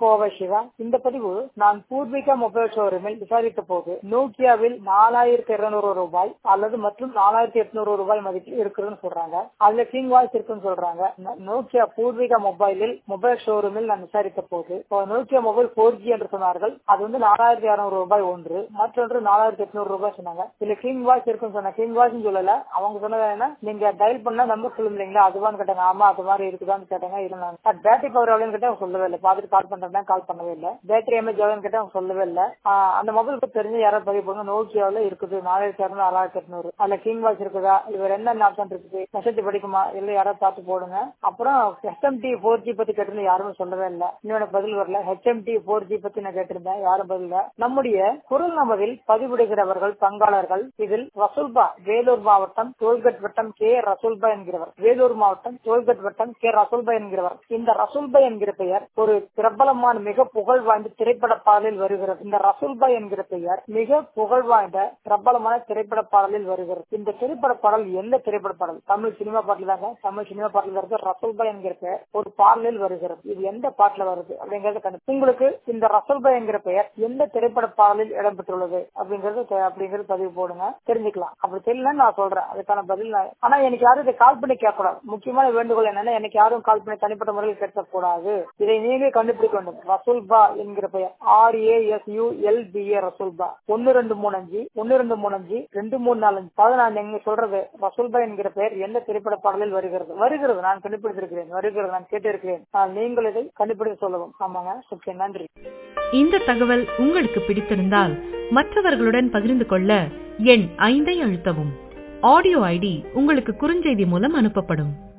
கோவை சிவா இந்த பதிவு நான் பூர்விகா மொபைல் ஷோரூமில் விசாரித்த போது நோக்கியாவில் நாலாயிரத்தி இருநூறு ரூபாய் அல்லது மற்றும் நாலாயிரத்தி எட்நூறு ரூபாய் மதிப்பில் இருக்குதுன்னு சொல்றாங்க அதுல கிங் வாய்ஸ் இருக்குன்னு சொல்றாங்க ந- நோக்கியா பூர்விகா மொபைலில் மொபைல் ஷோரூமில் நான் விசாரித்த போது இப்போ நோக்கியா மொபைல் போர் ஜி என்று சொன்னார்கள் அது வந்து நாலாயிரத்தி இருநூறு ரூபாய் ஒன்று மற்றொன்று நாலாயிரத்தி எட்நூறு ரூபாய் சொன்னாங்க இதுல கிங் வாய்ஸ் இருக்குன்னு சொன்னாங்க கிங் வாய்ஸ் சொல்லல அவங்க சொன்னது என்ன நீங்க டயல் பண்ணா நம்பர் சொல்லும் இல்லைங்களா அதுவான்னு கேட்டாங்க ஆமா அது மாதிரி இருக்குதான்னு கேட்டாங்க இருந்தாங்க பேட்டரி பவர் எவ்வளவுன்னு கேட்டா அவங்க சொல்லவே இல்லை பார்த்துட்டு கால் பண்றேன் கால் பண்ணவே இல்லை பேட்டரி எம்ஏஜ் எவ்வளவுன்னு கேட்டா அவங்க சொல்லவே இல்லை ஆஹ் அந்த மொபைல் பத்தி தெரிஞ்சு யாராவது பதிவு பண்ணுங்க நோக்கியாவில் இருக்குது நாலாயிரத்தி இரநூறு நாலாயிரத்தி எட்நூறு அதுல கிங் வாய்ஸ் இருக்குதா இவர் என்னென்ன ஆப்ஷன் இருக்குது மெசேஜ் படிக்குமா இல்ல யாராவது பார்த்து போடுங்க அப்புறம் எஸ்எம்டி ஃபோர் ஜி பத்தி கேட்டிருந்தேன் யாருமே சொல்லவே இல்லை இன்னொரு பதில் வரல ஹெச்எம்டி ஃபோர் ஜி பத்தி நான் கேட்டிருந்தேன் யாரும் பதில் இல்ல நம்முடைய குரல் நமதில் பதிவிடுகிறவர்கள் பங்காளர்கள் இதில் ரசூல்பா வேலூர் மாவட்டம் டோல்கட் வட்டம் கே ரசூல்பா என்கிறவர் வேலூர் மாவட்டம் டோல்கட் வட்டம் கே ரசூல்பா என்கிறவர் இந்த ரசூல்பா என்கிற பெயர் ஒரு பிரபலமான மிக புகழ் வாய்ந்த திரைப்பட பாடலில் வருகிறது இந்த ரசூல்பா என்கிற பெயர் மிக புகழ் வாய்ந்த பிரபலமான திரைப்பட பாடலில் வருகிறது இந்த திரைப்பட பாடல் எந்த திரைப்பட பாடல் தமிழ் சினிமா பாடல் தாங்க தமிழ் சினிமா பாடல் வருது ரசூல்பா என்கிற பெயர் ஒரு பாடலில் வருகிறது இது எந்த பாட்டுல வருது அப்படிங்கறது கண்டு உங்களுக்கு இந்த ரசூல்பா என்கிற பெயர் எந்த திரைப்பட பாடலில் இடம்பெற்றுள்ளது அப்படிங்கறது தெ- அப்படிங்கறது பதிவு போடுங்க தெரிஞ்சுக்கலாம் அப்படி தெரியல நான் சொல்றேன் அதுக்கான பதில் நான் ஆனா எனக்கு யாரும் இதை கால் பண்ணி கேட்கக்கூடாது முக்கியமான வேண்டுகோள் என்னன்னா எனக்கு யாரும் கால் பண்ணி தனிப்பட்ட முறையில் கேட்கக்கூடாது இதை நீங்க கண்டுபிடிக்க வேண்டும் ரசூல்பா என்கிற பெயர் R A S U L P A Rasulpa ஒன்னு ரெண்டு மூணு அஞ்சு ஒன்னு ரெண்டு மூணு அஞ்சு ரெண்டு மூணு நாலு அஞ்சு அதாவது நான் நீங்க சொல்றது ரசூல்பா என்கிற பெயர் எந்த திரைப்பட பாடலில் வருகிறது வருகிறது நான் கண்டுபிடித்திருக்கிறேன் வருகிறது நான் கேட்டிருக்கிறேன் ஆனால் நீங்கள் இதை கண்டுபிடித்து சொல்லவும் ஆமாங்க ஓகே நன்றி இந்த தகவல் உங்களுக்கு பிடித்திருந்தால் மற்றவர்களுடன் பகிர்ந்து கொள்ள எண் ஐந்தை அழுத்தவும் ஆடியோ ஐடி உங்களுக்கு குறுஞ்செய்தி மூலம் அனுப்பப்படும்